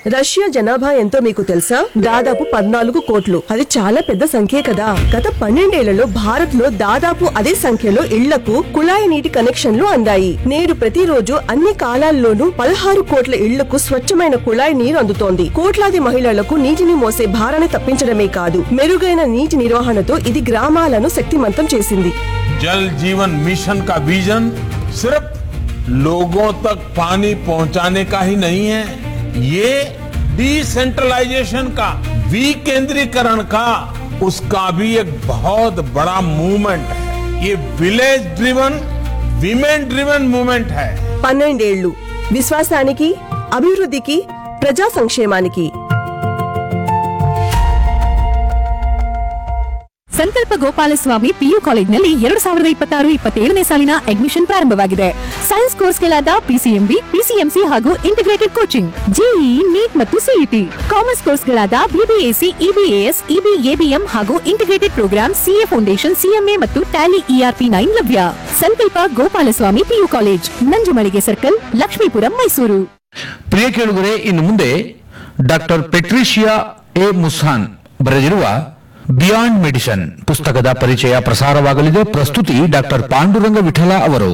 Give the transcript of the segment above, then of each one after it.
Russia జనాభా ఎంతో మీకు తెలుసా దాదాపు పద్నాలుగు కోట్లు అది చాలా పెద్ద సంఖ్యే కదా గత పన్నెండేళ్లలో భారత్ లో దాదాపు అదే సంఖ్యలో ఇళ్లకు కుళాయి నీటి కనెక్షన్లు అందాయి నేడు ప్రతిరోజు అన్ని కాలాల్లోనూ పదహారు కోట్ల ఇళ్లకు స్వచ్ఛమైన కుళాయి నీరు అందుతోంది కోట్లాది మహిళలకు నీటిని మోసే భారాన్ని తప్పించడమే కాదు మెరుగైన నీటి నిర్వహణతో ఇది గ్రామాలను శక్తిమంతం చేసింది जल जीवन मिशन का विजन सिर्फ लोगों तक पानी पहुंचाने का ही नहीं है ये डिसेंट्रलाइजेशन का विकेंद्रीकरण का उसका भी एक बहुत बड़ा मूवमेंट है ये village driven women driven movement है పన్నెండేళ్లు విశ్వాసానికి అభివృద్ధికి ప్రజా సంక్షేమానికి ಸಂಕಲ್ಪ ಗೋಪಾಲಸ್ವಾಮಿ ಪಿಯು ಕಾಲೇಜ್ನಲ್ಲಿ ಎರಡು ಸಾವಿರದ ಇಪ್ಪತ್ತಾರು ಇಪ್ಪತ್ತೇಳನೇ ಸಾಲಿನ ಅಡ್ಮಿಷನ್ ಪ್ರಾರಂಭವಾಗಿದೆ ಸೈನ್ಸ್ ಕೋರ್ಸ್ಗಳಾದ ಪಿಸಿಎಂಬಿ ಪಿಸಿಎಂಸಿ ಹಾಗೂ ಇಂಟಿಗ್ರೇಟೆಡ್ ಕೋಚಿಂಗ್ ಜೆಇಇ ನೀಟ್ ಮತ್ತು ಸಿಇಟಿ ಕಾಮರ್ಸ್ ಕೋರ್ಸ್ಗಳಾದ ಬಿಬಿಎಸಿ ಇಬಿಎಎಸ್ ಇಬಿಎಬಿಎಂ ಹಾಗೂ integrated programme CA foundation CMA ಮತ್ತು ಟ್ಯಾಲಿ ಇಆರ್ಪಿ ನೈನ್ ಲಭ್ಯ Sankalpa Gopalaswamy PU college Nanjumalige circle Lakshmipuram Mysuru ಪ್ರಿಯ ಕೇಳುಗರೆ ಇನ್ನು ಮುಂದೆ ಡಾಕ್ಟರ್ ಪೆಟ್ರಿಷಿಯಾ ಎ ಮುಸಾನ್ ಬರೆದಿರುವ ಬಿಯಾಂಡ್ ಮೆಡಿಸನ್ ಪುಸ್ತಕದ ಪರಿಚಯ ಪ್ರಸಾರವಾಗಲಿದೆ ಪ್ರಸ್ತುತಿ ಡಾಕ್ಟರ್ ಪಾಂಡುರಂಗ ವಿಠಲ ಅವರು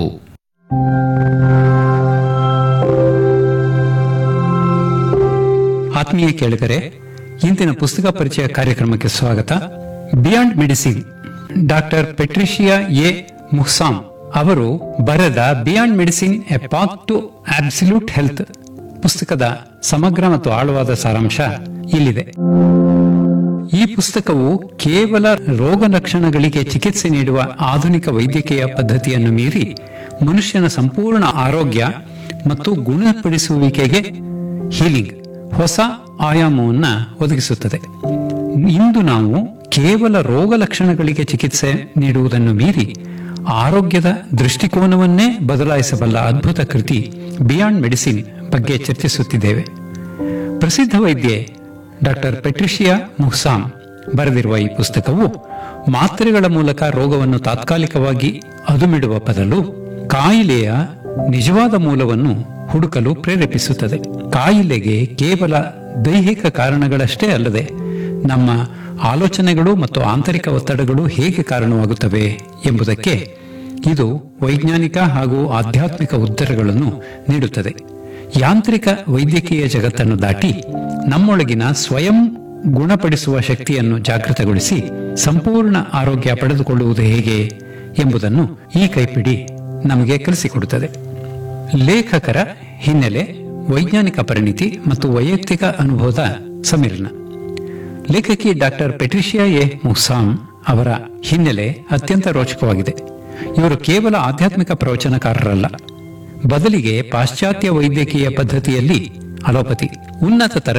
ಆತ್ಮೀಯ ಕೇಳಿದರೆ ಇಂದಿನ ಪುಸ್ತಕ ಪರಿಚಯ ಕಾರ್ಯಕ್ರಮಕ್ಕೆ ಸ್ವಾಗತ beyond medicine doctor Patricia A Muehsam ಅವರು ಬರೆದ beyond medicine a path to absolute health ಪುಸ್ತಕದ ಸಮಗ್ರ ಮತ್ತು ಆಳವಾದ ಸಾರಾಂಶ ಇಲ್ಲಿದೆ ಈ ಪುಸ್ತಕವು ಕೇವಲ ರೋಗ ಲಕ್ಷಣಗಳಿಗೆ ಚಿಕಿತ್ಸೆ ನೀಡುವ ಆಧುನಿಕ ವೈದ್ಯಕೀಯ ಪದ್ಧತಿಯನ್ನು ಮೀರಿ ಮನುಷ್ಯನ ಸಂಪೂರ್ಣ ಆರೋಗ್ಯ ಮತ್ತು ಗುಣಪಡಿಸುವಿಕೆಗೆ ಹೀಲಿಂಗ್ ಹೊಸ ಆಯಾಮವನ್ನ ಒದಗಿಸುತ್ತದೆ ಇಂದು ನಾವು ಕೇವಲ ರೋಗ ಲಕ್ಷಣಗಳಿಗೆ ಚಿಕಿತ್ಸೆ ನೀಡುವುದನ್ನು ಮೀರಿ ಆರೋಗ್ಯದ ದೃಷ್ಟಿಕೋನವನ್ನೇ ಬದಲಾಯಿಸಬಲ್ಲ ಅದ್ಭುತ ಕೃತಿ ಬಿಯಾಂಡ್ ಮೆಡಿಸಿನ್ ಬಗ್ಗೆ ಚರ್ಚಿಸುತ್ತಿದ್ದೇವೆ ಪ್ರಸಿದ್ಧ ವೈದ್ಯೆ ಡಾಕ್ಟರ್ ಪೆಟ್ರಿಷಿಯಾ ಮುಹ್ಸಾಮ್ ಬರೆದಿರುವ ಈ ಪುಸ್ತಕವು ಮಾತ್ರೆಗಳ ಮೂಲಕ ರೋಗವನ್ನು ತಾತ್ಕಾಲಿಕವಾಗಿ ಅದುಮಿಡುವ ಬದಲು ಕಾಯಿಲೆಯ ನಿಜವಾದ ಮೂಲವನ್ನು ಹುಡುಕಲು ಪ್ರೇರೇಪಿಸುತ್ತದೆ ಕಾಯಿಲೆಗೆ ಕೇವಲ ದೈಹಿಕ ಕಾರಣಗಳಷ್ಟೇ ಅಲ್ಲದೆ ನಮ್ಮ ಆಲೋಚನೆಗಳು ಮತ್ತು ಆಂತರಿಕ ಒತ್ತಡಗಳು ಹೇಗೆ ಕಾರಣವಾಗುತ್ತವೆ ಎಂಬುದಕ್ಕೆ ಇದು ವೈಜ್ಞಾನಿಕ ಹಾಗೂ ಆಧ್ಯಾತ್ಮಿಕ ಉತ್ತರಗಳನ್ನು ನೀಡುತ್ತದೆ ಯಾಂತ್ರಿಕ ವೈದ್ಯಕೀಯ ಜಗತ್ತನ್ನು ದಾಟಿ ನಮ್ಮೊಳಗಿನ ಸ್ವಯಂ ಗುಣಪಡಿಸುವ ಶಕ್ತಿಯನ್ನು ಜಾಗೃತಗೊಳಿಸಿ ಸಂಪೂರ್ಣ ಆರೋಗ್ಯ ಪಡೆದುಕೊಳ್ಳುವುದು ಹೇಗೆ ಎಂಬುದನ್ನು ಈ ಕೈಪಿಡಿ ನಮಗೆ ಕಲಿಸಿಕೊಡುತ್ತದೆ ಲೇಖಕರ ಹಿನ್ನೆಲೆ ವೈಜ್ಞಾನಿಕ ಪರಿಣಿತಿ ಮತ್ತು ವೈಯಕ್ತಿಕ ಅನುಭವದ ಸಮ್ಮಿಲನ ಲೇಖಕಿ ಡಾಕ್ಟರ್ ಪೆಟ್ರಿಷಿಯಾ ಎ ಮುಸಾಮ್ ಅವರ ಹಿನ್ನೆಲೆ ಅತ್ಯಂತ ರೋಚಕವಾಗಿದೆ ಇವರು ಕೇವಲ ಆಧ್ಯಾತ್ಮಿಕ ಪ್ರವಚನಕಾರರಲ್ಲ ಬದಲಿಗೆ ಪಾಶ್ಚಾತ್ಯ ವೈದ್ಯಕೀಯ ಪದ್ಧತಿಯಲ್ಲಿ ಅಲೋಪತಿ ಉನ್ನತ ತರಬೇತಿ